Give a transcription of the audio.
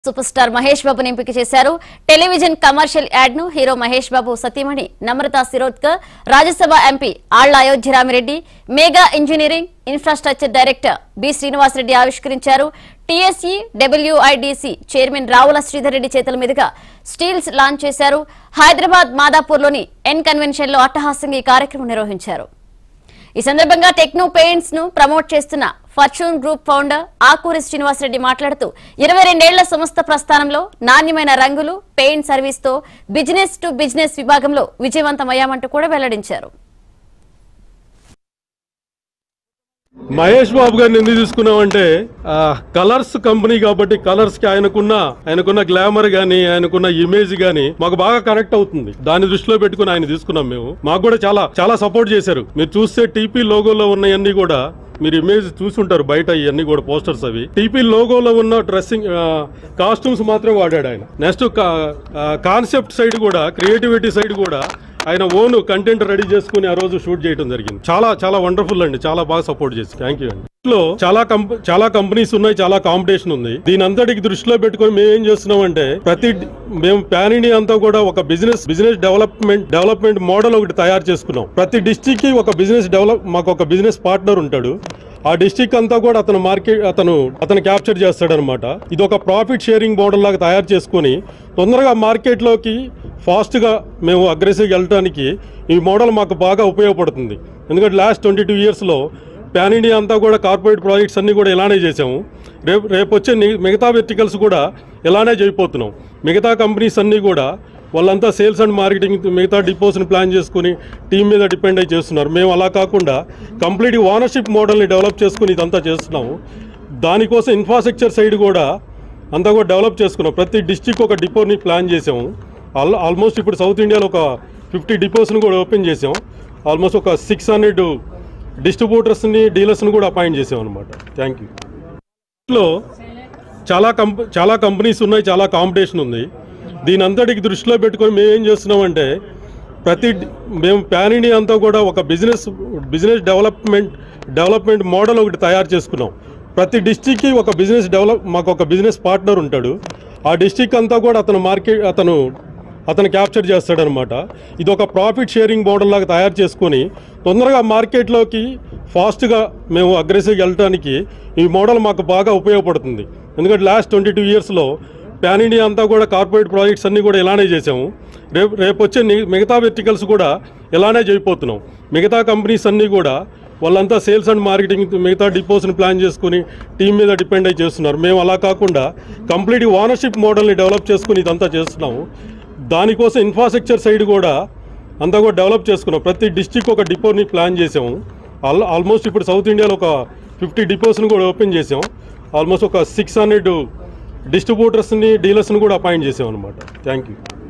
super star Mahesh బాబుని ఎంపిక చేశారు టెలివిజన్ కమర్షియల్ యాడ్ ను హీరో మహేష్ బాబు సతీమణి Namrata Shirodkar Rajya Sabha MP Alla Ayodhya Rami Reddy Megha engineering infrastructure director B Srinivas Reddy ఆవిష్కరించారు TSE WIDC chairman Ravula Sridhar Reddy చేతుల మీదుగా స్టీల్స్ లాంచ్ చేశారు హైదరాబాద్ మాదాపూర్లోని ఎన్ కన్వెన్షన్ లో అట్టహాసంగా ఈ కార్యక్రమం నిర్వహించారు ఈ సందర్భంగా టెక్నో పెయింట్స్ ను ప్రమోట్ చేస్తున్న fortune group founder Akuri Srinivas Reddy మాట్లాడుతూ ఇరవై రెండేళ్ల సంస్థ ప్రస్థానంలో నాణ్యమైన రంగులు పెయింట్ సర్వీస్ తో బిజినెస్ టు బిజినెస్ విభాగంలో విజయవంతమయ్యామంటూ కూడా వెల్లడించారు మహేష్ బాబు గారిని ఎందుకు తీసుకున్నామంటే ఆ, కలర్స్ కంపెనీ కాబట్టి కలర్స్ కి ఆయనకున్న ఆయనకున్న గ్లామర్ గానీ ఆయనకున్న ఇమేజ్ గానీ మాకు బాగా కనెక్ట్ అవుతుంది దాన్ని దృష్టిలో పెట్టుకుని ఆయన తీసుకున్నాం మేము మాకు కూడా చాలా చాలా సపోర్ట్ చేశారు మీరు చూస్తే టీపీ లోగోలో ఉన్నవన్నీ కూడా మీరు ఇమేజ్ చూసుంటారు బయట ఇవన్నీ కూడా పోస్టర్స్ అవి టీపీ లోగోలో ఉన్న డ్రెస్సింగ్ కాస్ట్యూమ్స్ మాత్రం వాడాడు ఆయన నెక్స్ట్ కాన్సెప్ట్ సైడ్ కూడా క్రియేటివిటీ సైడ్ కూడా ఆయన ఓన్ కంటెంట్ రెడీ చేసుకుని ఆ రోజు షూట్ చేయడం జరిగింది చాలా చాలా వండర్ఫుల్ అండి చాలా బాగా సపోర్ట్ చేసి థ్యాంక్ యూ అండి లో చాలా కంప చాలా కంపెనీస్ ఉన్నాయి చాలా కాంపిటీషన్ ఉంది దీని అంతటికి దృష్టిలో పెట్టుకొని మేము ఏం చేస్తున్నాం అంటే ప్రతి మేము ప్యాన్ ఇండియా అంతా కూడా ఒక business business development development model ఒకటి తయారు చేసుకున్నాం ప్రతి డిస్టిక్ కి ఒక బిజినెస్ డెవలప్ మాకు ఒక బిజినెస్ పార్ట్నర్ ఉంటాడు ఆ డిస్టిక్ అంతా కూడా అతను మార్కెట్ అతను అతను క్యాప్చర్ చేస్తాడనమాట ఇది ఒక ప్రాఫిట్ షేరింగ్ మోడల్ లాగా తయారు చేసుకొని తొందరగా మార్కెట్లోకి ఫాస్ట్గా మేము అగ్రెసివ్గా వెళ్ళడానికి ఈ మోడల్ మాకు బాగా ఉపయోగపడుతుంది ఎందుకంటే లాస్ట్ ట్వంటీ టూ ఇయర్స్లో ప్యాన్ ఇండియా అంతా కూడా కార్పొరేట్ ప్రాజెక్ట్స్ అన్నీ కూడా ఇలానే చేసాము రేపు రేపు వచ్చే ని- మిగతా వెర్టికల్స్ కూడా ఇలానే చేయబోతున్నాం మిగతా కంపెనీస్ అన్నీ కూడా వాళ్ళంతా సేల్స్ అండ్ మార్కెటింగ్ మిగతా డిపోస్ని ప్లాన్ చేసుకుని టీం మీద డిపెండ్ అయి చేస్తున్నారు మేము అలా కాకుండా కంప్లీట్ ఓనర్షిప్ మోడల్ని డెవలప్ చేసుకుని ఇదంతా చేస్తున్నాము దానికోసం ఇన్ఫ్రాస్ట్రక్చర్ సైడ్ కూడా అంతా కూడా డెవలప్ చేసుకున్నాం ప్రతి డిస్టిక్ ఒక డిపోని ప్లాన్ చేసాము ఆల్ ఆల్మోస్ట్ ఇప్పుడు సౌత్ ఇండియాలో ఒక ఫిఫ్టీ డిపోస్ని కూడా ఓపెన్ చేసాం ఆల్మోస్ట్ ఒక సిక్స్ హండ్రెడ్ డిస్ట్రిబ్యూటర్స్ని డీలర్స్ని కూడా అపాయింట్ చేసాం అనమాట థ్యాంక్ యూ లో చాలా కంప చాలా కంపెనీస్ ఉన్నాయి చాలా కాంపిటీషన్ ఉంది దీని అంతటికి దృష్టిలో పెట్టుకొని మేము ఏం చేస్తున్నామంటే ప్రతి మేము ప్యాన్ ఇండియా అంతా కూడా ఒక business business development development model ఒకటి తయారు చేసుకున్నాం ప్రతి డిస్టిక్కి ఒక బిజినెస్ డెవలప్ మాకు ఒక బిజినెస్ పార్ట్నర్ ఉంటాడు ఆ డిస్టిక్ అంతా కూడా అతను మార్కెట్ అతను అతను క్యాప్చర్ చేస్తాడనమాట ఇది ఒక ప్రాఫిట్ షేరింగ్ మోడల్ లాగా తయారు చేసుకొని తొందరగా మార్కెట్లోకి ఫాస్ట్గా మేము అగ్రెసివ్గా వెళ్ళడానికి ఈ మోడల్ మాకు బాగా ఉపయోగపడుతుంది ఎందుకంటే లాస్ట్ ట్వంటీ టూ ఇయర్స్లో ప్యాన్ ఇండియా అంతా కూడా కార్పొరేట్ ప్రాజెక్ట్స్ అన్నీ కూడా ఇలానే చేసాము రేపు రేపు వచ్చే ని- మిగతా వెర్టికల్స్ కూడా ఇలానే చేయబోతున్నాం మిగతా కంపెనీస్ అన్నీ కూడా వాళ్ళంతా సేల్స్ అండ్ మార్కెటింగ్ మిగతా డిపోస్ని ప్లాన్ చేసుకుని టీం మీద డిపెండ్ అయి చేస్తున్నారు మేము అలా కాకుండా కంప్లీట్ ఓనర్షిప్ మోడల్ని డెవలప్ చేసుకుని ఇదంతా చేస్తున్నాము దానికోసం ఇన్ఫ్రాస్ట్రక్చర్ సైడ్ కూడా అంతా కూడా డెవలప్ చేసుకున్నాం ప్రతి డిస్టిక్ ఒక డిపోని ప్లాన్ చేసాము ఆల్ ఆల్మోస్ట్ ఇప్పుడు సౌత్ ఇండియాలో ఒక ఫిఫ్టీ డిపోస్ని కూడా ఓపెన్ చేసాం ఆల్మోస్ట్ ఒక సిక్స్ హండ్రెడ్ డిస్ట్రిబ్యూటర్స్ని డీలర్స్ని కూడా అపాయింట్ చేసాం అనమాట థ్యాంక్ యూ